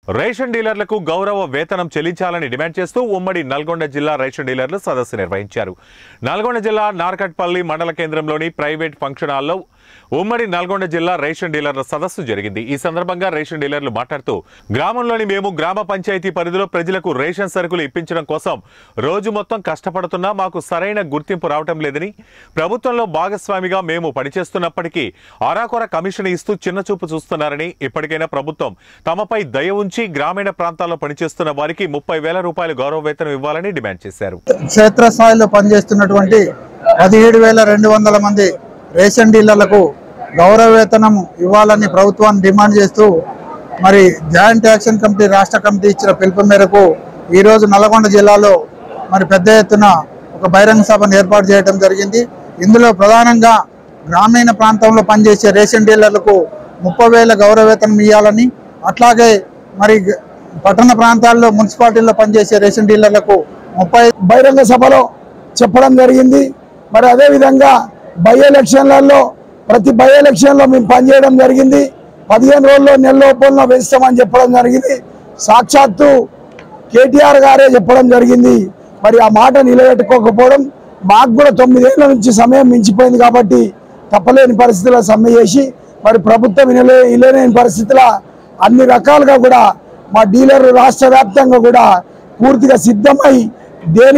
ration డీలర్లకు గౌరవ వేతనం చెల్లించాలని డిమాండ్ చేస్తూ ఉమ్మడి నల్గొండ జిల్లా రేషన్ డీలర్లు సదస్సు నిర్వహించారు నల్గొండ జిల్లా నార్కట్పల్లి మండల కేంద్రంలోని ప్రైవేట్ ఫంక్షన్ హాల్లో ఉమ్మడి నల్గొండ జిల్లా రేషన్ డీలర్ల సదస్సు జరిగింది ఈ సందర్భంగా రేషన్ డీలర్లు మాట్లాడుతూ గ్రామంలోని మేము గ్రామ పంచాయతీ పరిధిలో ప్రజలకు రేషన్ సరుకులు ఇప్పించడం కోసం రోజు మొత్తం కష్టపడుతున్నా మాకు సరైన గుర్తింపు రావటం లేదని ప్రభుత్వంలో భాగస్వామిగా మేము పనిచేస్తున్నప్పటికీ ఆరాకొర కమిషన్ ఇస్తూ చిన్నచూపు చూస్తున్నారని ఇప్పటికైనా ప్రభుత్వం తమపై దయ ఉంచి గ్రామీణ ప్రాంతాల్లో పనిచేస్తున్న వారికి ముప్పై వేల రూపాయలు గౌరవ వేతనం ఇవ్వాలని డిమాండ్ చేశారు క్షేత్రస్థాయిలో పనిచేస్తున్నటువంటి పదిహేడు వేల రెండు వందల మంది రేషన్ డీలర్లకు గౌరవ వేతనం ఇవ్వాలని ప్రభుత్వాన్ని డిమాండ్ చేస్తూ మరి జాయింట్ యాక్షన్ కమిటీ రాష్ట్ర కమిటీ ఇచ్చిన పిలుపు మేరకు ఈరోజు నల్గొండ జిల్లాలో మరి పెద్ద ఎత్తున ఒక బహిరంగ సభను ఏర్పాటు చేయడం జరిగింది ఇందులో ప్రధానంగా గ్రామీణ ప్రాంతంలో పనిచేసే రేషన్ డీలర్లకు ముప్పై వేల గౌరవ వేతనం ఇవ్వాలని అట్లాగే మరి గ- పట్టణ ప్రాంతాల్లో మున్సిపాలిటీల్లో పనిచేసే రేషన్ డీలర్లకు ముప్పై బహిరంగ సభలో చెప్పడం జరిగింది మరి అదేవిధంగా బై ఎలక్షన్లలో ప్రతి బై ఎలక్షన్లో మేము పనిచేయడం జరిగింది పదిహేను రోజుల్లో నెల లోపల వేస్తామని చెప్పడం జరిగింది సాక్షాత్తు కేటీఆర్ గారే చెప్పడం జరిగింది మరి ఆ మాట నిలబెట్టుకోకపోవడం మాకు కూడా తొమ్మిదేళ్ల నుంచి సమయం మించిపోయింది కాబట్టి తప్పలేని పరిస్థితుల్లో సమ్మె చేసి మరి ప్రభుత్వం వినలే వినలేని పరిస్థితుల అన్ని రకాలుగా కూడా మా డీలర్ రాష్ట్ర వ్యాప్తంగా కూడా పూర్తిగా సిద్ధమై దేని